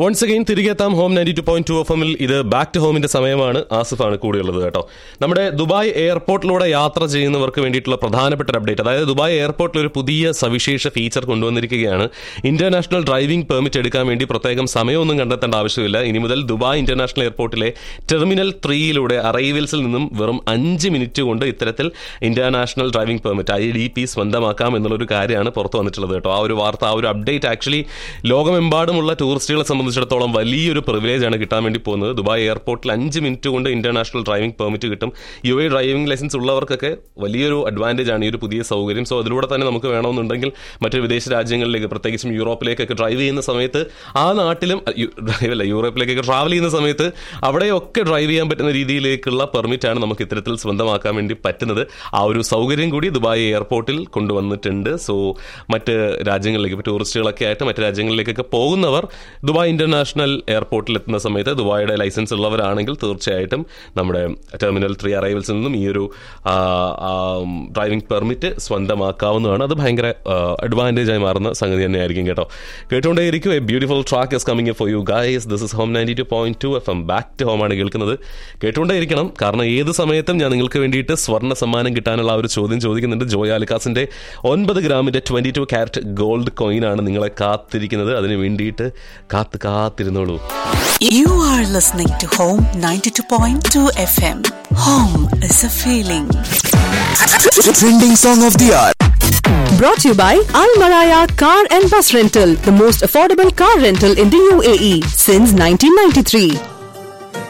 Once again തിരികെ എത്താം home ninety two point two F എമ്മിൽ ഇത് ബാക്ക് ടു ഹോമിന്റെ സമയമാണ് ആസിഫാണ് കൂടെയുള്ളത് കേട്ടോ നമ്മുടെ ദുബായ് എയർപോർട്ടിലൂടെ യാത്ര ചെയ്യുന്നവർക്ക് വേണ്ടിയിട്ടുള്ള പ്രധാനപ്പെട്ട ഒരു അപ്ഡേറ്റ് അതായത് ദുബായ് എയർപോർട്ടിൽ ഒരു പുതിയ സവിശേഷ ഫീച്ചർ കൊണ്ടുവന്നിരിക്കുകയാണ് ഇന്റർനാഷണൽ ഡ്രൈവിംഗ് പെർമിറ്റ് എടുക്കാൻ വേണ്ടി പ്രത്യേകം സമയമൊന്നും കണ്ടെത്തേണ്ട ആവശ്യമില്ല ഇനി മുതൽ ദുബായ് ഇന്റർനാഷണൽ എയർപോർട്ടിലെ ടെർമിനൽ ത്രീയിലൂടെ അറൈവൽസിൽ നിന്നും വെറും അഞ്ച് മിനിറ്റ് കൊണ്ട് ഇത്തരത്തിൽ international driving permit I D P സ്വന്തമാക്കാം എന്നുള്ളൊരു കാര്യമാണ് പുറത്തു വന്നിട്ടുള്ളത് കേട്ടോ ആ ഒരു വാർത്ത ആ ഒരു അപ്ഡേറ്റ് ആക്ച്വലി ലോകമെമ്പാടുമുള്ള ടൂറിസ്റ്റുകളെ സംബന്ധിച്ചിടത്തോളം വലിയൊരു പ്രിവിലേജ് ആണ് കിട്ടാൻ വേണ്ടി പോകുന്നത് ദുബായ് എയർപോർട്ടിൽ അഞ്ച് മിനിറ്റ് കൊണ്ട് ഇന്റർനാഷണൽ ഡ്രൈവിംഗ് പെർമിറ്റ് കിട്ടും യു എ ഡ്രൈവിംഗ് ലൈസൻസ് ഉള്ളവർക്കൊക്കെ വലിയൊരു അഡ്വാൻറ്റേജ് ആണ് ഈ ഒരു പുതിയ സൗകര്യം സോ അതിലൂടെ തന്നെ നമുക്ക് വേണമെന്നുണ്ടെങ്കിൽ മറ്റ് വിദേശ രാജ്യങ്ങളിലേക്ക് പ്രത്യേകിച്ചും യൂറോപ്പിലേക്കൊക്കെ ഡ്രൈവ് ചെയ്യുന്ന സമയത്ത് ആ നാട്ടിലും ഡ്രൈവ് അല്ല യൂറോപ്പിലേക്കൊക്കെ ട്രാവൽ ചെയ്യുന്ന സമയത്ത് അവിടെയൊക്കെ ഡ്രൈവ് ചെയ്യാൻ പറ്റുന്ന രീതിയിലേക്കുള്ള പെർമിറ്റ് ആണ് നമുക്ക് ഇത്തരത്തിൽ സ്വന്തമാക്കാൻ വേണ്ടി പറ്റുന്നത് ആ ഒരു സൗകര്യം കൂടി ദുബായ് എയർപോർട്ടിൽ കൊണ്ടുവന്നിട്ടുണ്ട് സോ മറ്റ് രാജ്യങ്ങളിലേക്ക് ഇപ്പോൾ ടൂറിസ്റ്റുകളൊക്കെ ആയിട്ട് മറ്റ് രാജ്യങ്ങളിലേക്കൊക്കെ പോകുന്നവർ ദുബായ് ഇന്റർനാഷണൽ എയർപോർട്ടിൽ എത്തുന്ന സമയത്ത് ദുബായിയുടെ ലൈസൻസ് ഉള്ളവരാണെങ്കിൽ തീർച്ചയായിട്ടും നമ്മുടെ ടെർമിനൽ ത്രീ അറൈവൽസിൽ നിന്നും ഈ ഒരു ഡ്രൈവിംഗ് പെർമിറ്റ് സ്വന്തമാക്കാവുന്നതാണ് അത് ഭയങ്കര അഡ്വാൻറ്റേജ് ആയി മാറുന്ന സംഗതി തന്നെയായിരിക്കും കേട്ടോ കേട്ടുകൊണ്ടേയിരിക്കും a beautiful track is coming for you guys this is home ninety two point two F M back to home ആണ് കേൾക്കുന്നത് കേട്ടുകൊണ്ടേയിരിക്കണം കാരണം ഏത് സമയത്തും ഞാൻ നിങ്ങൾക്ക് വേണ്ടിയിട്ട് സ്വർണ്ണ സമ്മാനം കിട്ടാനുള്ള ആ ഒരു ചോദ്യം ചോദിക്കുന്നുണ്ട് ജോയ് ആലിക്കാസിന്റെ ഒൻപത് ഗ്രാമിന്റെ twenty two carat gold coin ആണ് നിങ്ങളെ കാത്തിരിക്കുന്നത് അതിന് വേണ്ടിയിട്ട് കാത്ത് കാത്തിരുന്നോളൂ You are listening to Home 92.2 FM. Home is a feeling. Trending song of the hour. Brought to you by Al Maraya Car and Bus Rental, the most affordable car rental in the UAE since 1993.